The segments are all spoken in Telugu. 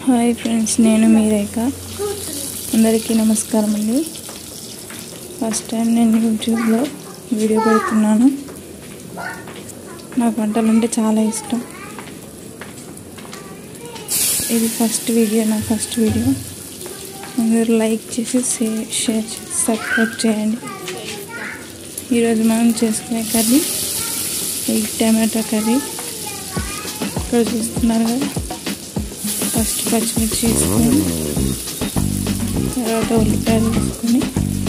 హాయ్ ఫ్రెండ్స్ నేను మీ రేఖ అందరికీ నమస్కారం అండి ఫస్ట్ టైం నేను యూట్యూబ్లో వీడియో పెడుతున్నాను నాకు వంటలు అంటే చాలా ఇష్టం ఇది ఫస్ట్ వీడియో నా ఫస్ట్ వీడియో అందరూ లైక్ చేసి షేర్ షేర్ చేసి సబ్స్క్రైబ్ చేయండి ఈరోజు మనం చేసుకునే కర్రీ ఎగ్ టమాటా కర్రీ ఇక్కడ చూస్తున్నారు కదా ఫస్ట్ పచ్చిమిర్చి వేసుకొని తర్వాత ఉల్లిపాయలు వేసుకొని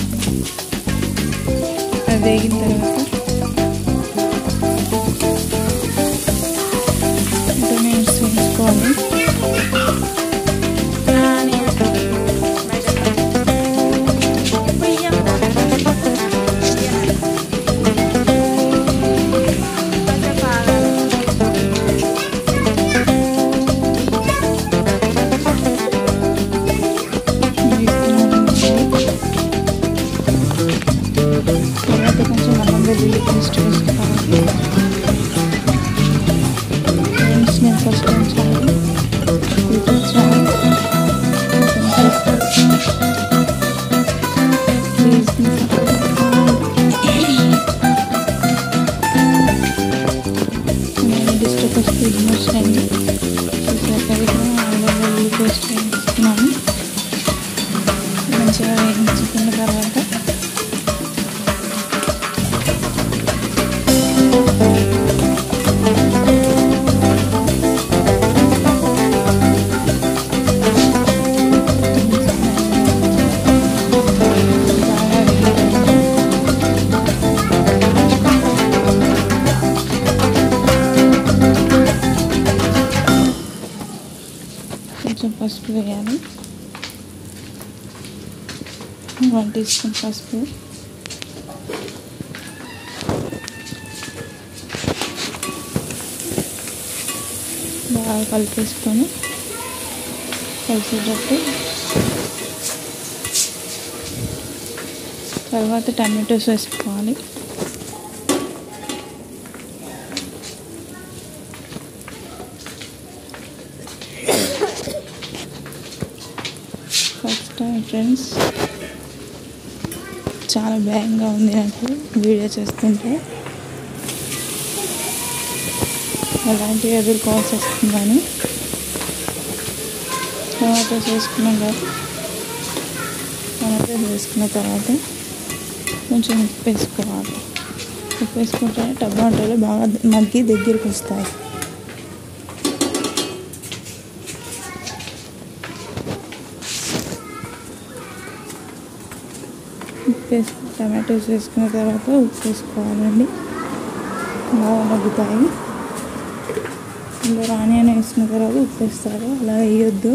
అది వేగిన తర్వాత టూ మినిట్స్ వేసుకోవాలి తర్వాత కొంచెం అల్లం వెల్లుల్లి పేస్ట్ వేసుకోవాలి ఫ్రెండ్స్ నేను ఫస్ట్ టైం చాలా యూట్యూబ్ ఛానల్ ప్లీజ్ నేను డిస్ట్రిక్ట్ వస్తే ఇమోషన్ చూసాక అల్లం వెల్లుల్లి పేస్ట్ వేసుకున్నాను మంచిగా వేయించుకున్న తర్వాత కొంచెం పసుపు వేయాలి వన్ టీ స్పూన్ పసుపు బాగా కలిపేసుకొని కలిసేటట్టు తర్వాత టమాటోస్ వేసుకోవాలి ఫస్ట్ టైం ఫ్రెండ్స్ చాలా భయంగా ఉంది నాకు వీడియో చేస్తుంటే అలాంటివి ఎదుర్కోవాల్సి వస్తుందని టమాటోస్ వేసుకున్నాం కదా టమాటోస్ వేసుకున్న తర్వాత కొంచెం ఉప్పు వేసుకోవాలి ఉప్పు వేసుకుంటే టమాటాలు బాగా మగ్గి దగ్గరికి వస్తాయి ఉప్పు వేసుకు టమాటోస్ వేసుకున్న తర్వాత ఉప్పు వేసుకోవాలండి బాగా మగ్గుతాయి ఇందులో ఆనియన్ వేసుకున్న తర్వాత ఉప్పు వేస్తారు అలా వేయొద్దు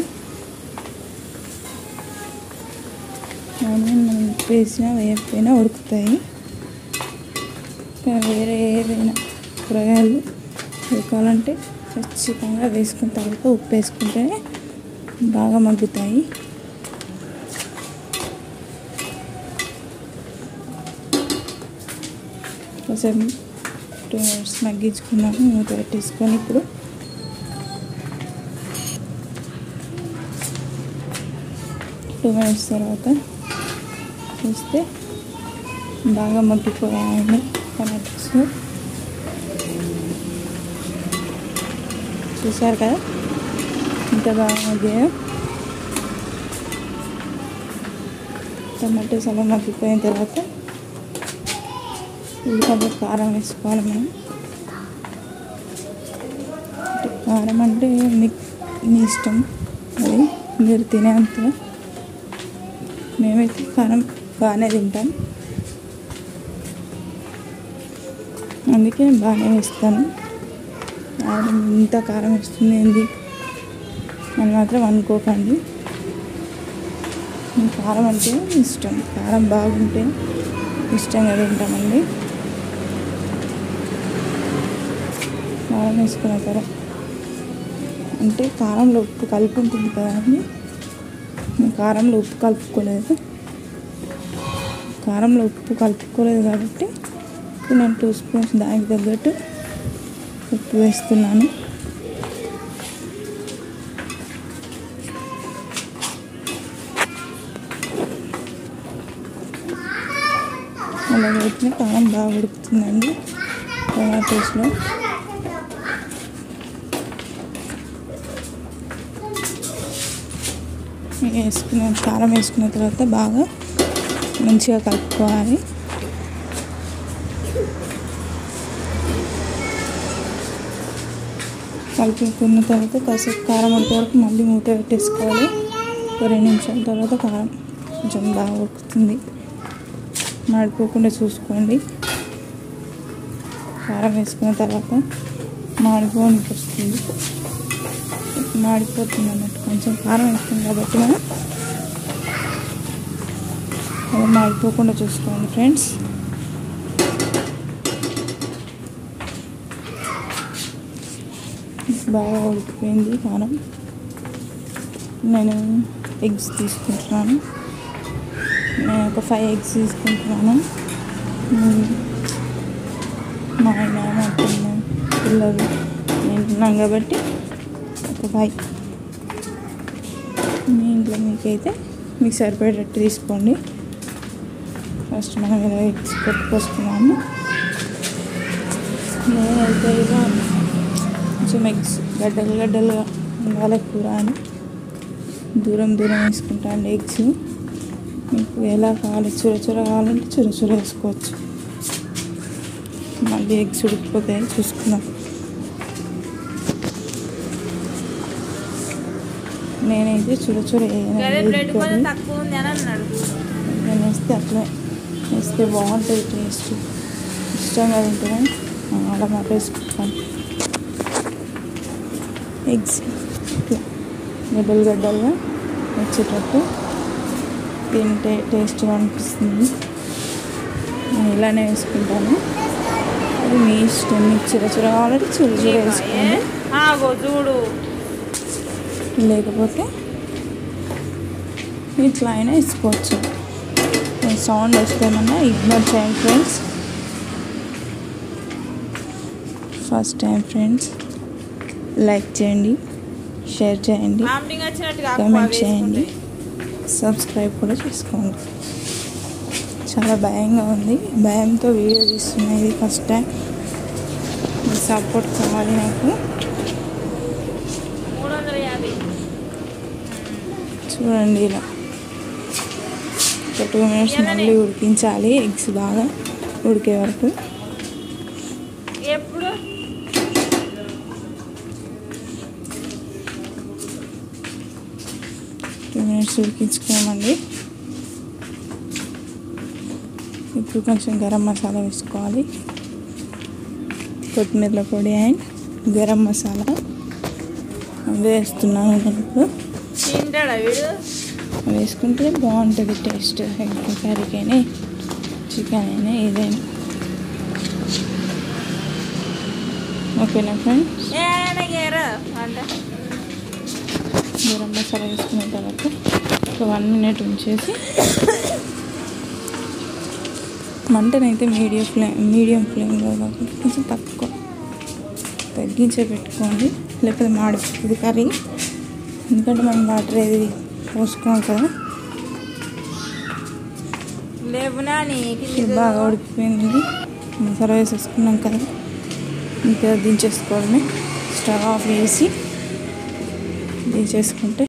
ఆనియన్ మనం ఉప్పు వేసినా వేయకపోయినా ఉడుకుతాయి ఇంకా వేరే ఏదైనా కూరగాయలు ఉడకాలంటే ఖచ్చితంగా వేసుకున్న తర్వాత ఉప్పు వేసుకుంటేనే బాగా మగ్గుతాయి కాసేపు టూ మినిట్స్ మగ్గించుకున్నాము మూత పెట్టేసుకొని ఇప్పుడు టూ మినిట్స్ తర్వాత చూస్తే బాగా మగ్గిపోయాయండి టమాటోస్ చూసారు కదా ఇంత బాగా మగ్గాయో టమాటోస్ అలా మగ్గిపోయిన తర్వాత ఉల్లిపాయ కారం వేసుకోవాలి మనం అంటే కారం అంటే మీకు మీ ఇష్టం అది మీరు తినేంత మేమైతే కారం బాగానే తింటాం అందుకే బాగానే వేస్తాను కారం ఇంత కారం వేస్తుంది ఏంది అని మాత్రం అనుకోకండి కారం అంటే ఇష్టం కారం బాగుంటే ఇష్టంగా తింటామండి కారం వేసుకున్న తర్వాత అంటే కారంలో ఉప్పు కలిపి ఉంటుంది కదండి నేను కారంలో ఉప్పు కలుపుకోలేదు కారంలో ఉప్పు కలుపుకోలేదు కాబట్టి ఇప్పుడు నేను టూ స్పూన్స్ దానికి తగ్గట్టు ఉప్పు వేస్తున్నాను అలా పెట్టిన కారం బాగా ఉడుకుతుందండి టమాటోస్లో వేసుకున్న కారం వేసుకున్న తర్వాత బాగా మంచిగా కలుపుకోవాలి కలుపుకున్న తర్వాత కాసేపు కారం ఉడికే వరకు మళ్ళీ మూత పెట్టేసుకోవాలి ఒక రెండు నిమిషాల తర్వాత కారం కొంచెం బాగా ఉడుకుతుంది మాడిపోకుండా చూసుకోండి కారం వేసుకున్న తర్వాత మాడిపోనికి వస్తుంది మాడిపోతుంది అన్నట్టు కొంచెం కారం వేస్తుంది కాబట్టి మనం అలా మాడిపోకుండా చూసుకోండి ఫ్రెండ్స్ బాగా ఉడికిపోయింది కారం నేను ఎగ్స్ తీసుకుంటున్నాను నేను ఒక ఫైవ్ ఎగ్స్ తీసుకుంటున్నాను మ్మ్. మా ఆయన మా అత్తమ్మ పిల్లలు నేను ఉన్నాం కాబట్టి ఒక ఫైవ్ మీ ఇంట్లో మీకైతే మీకు సరిపడేటట్టు తీసుకోండి ఫస్ట్ మనం ఇలా ఎగ్స్ కొట్టుకొస్తున్నాము నేనైతే ఇక కొంచెం ఎగ్స్ గడ్డలు గడ్డలుగా ఉండాలి కూర అని దూరం దూరం వేసుకుంటాను ఎగ్స్ మీకు ఎలా కావాలి చుర చుర కావాలంటే చుర చుర వేసుకోవచ్చు మళ్ళీ ఎగ్స్ ఉడికిపోతాయి చూసుకుందాం నేనైతే చుర చుర గదే బ్రెడ్ కొంచెం వేయను తక్కువ ఉంది అని అన్నాడు నేను వేస్తే అట్లే వేస్తే బాగుంటుంది టేస్ట్ ఇష్టంగా తింటాను అలా మాట వేసుకుంటాను ఎగ్స్ ఇట్లా గడ్డలు గడ్డలుగా వచ్చేటట్టు తింటే టేస్ట్గా అనిపిస్తుంది నేను ఇలానే వేసుకుంటాను అది మీ ఇష్టం మీకు చిర చిర కావాలంటే చిర చిర వేసుకోండి ఆగో చూడు లేకపోతే ఇట్లా అయినా వేసుకోవచ్చు సౌండ్ వస్తేమన్నా ఇగ్నోర్ చేయండి friends first time friends like చేయండి షేర్ చేయండి ఆమ్టింగ్ వచ్చినట్టుగా కామెంట్ చేయండి సబ్స్క్రైబ్ కూడా చేసుకోండి చాలా భయంగా ఉంది భయంతో వీడియో తీస్తున్నా ఇది ఫస్ట్ టైం మీ సపోర్ట్ కావాలి నాకు మూడు వందల యాభై చూడండి ఇలా ఒక టూ మినిట్స్ మళ్ళీ ఉడికించాలి ఎగ్స్ బాగా ఉడికే వరకు ఎప్పుడు టూ మినిట్స్ ఉడికించుకోమండి ఇప్పుడు కొంచెం గరం మసాలా వేసుకోవాలి కొత్తిమీర పొడి అండ్ గరం మసాలా అవే వేస్తున్నాను నేను ఇప్పుడు తింటాడా వీడు అవి వేసుకుంటే బాగుంటుంది టేస్ట్ ఎగ్ కర్రీకైనా చికెన్ అయినా ఏదైనా ఓకేనా ఫ్రెండ్స్ ఏ నాకేరా అంట గరం మసాలా వేసుకున్న తర్వాత ఒక వన్ మినిట్ ఉంచేసి మంటనైతే మీడియం ఫ్లేమ్ మీడియం ఫ్లేమ్లో కాకుండా కొంచెం తక్కువ తగ్గించే పెట్టుకోండి లేకపోతే మాడిపోతుంది కర్రీ ఎందుకంటే మనం వాటర్ ఏది పోసుకోం కదా లేవునా నీకు ఇది బాగా ఉడికిపోయింది మసాలా వేసేసుకున్నాం కదా ఇంకా దించేసుకోవడమే స్టవ్ ఆఫ్ చేసి దించేసుకుంటే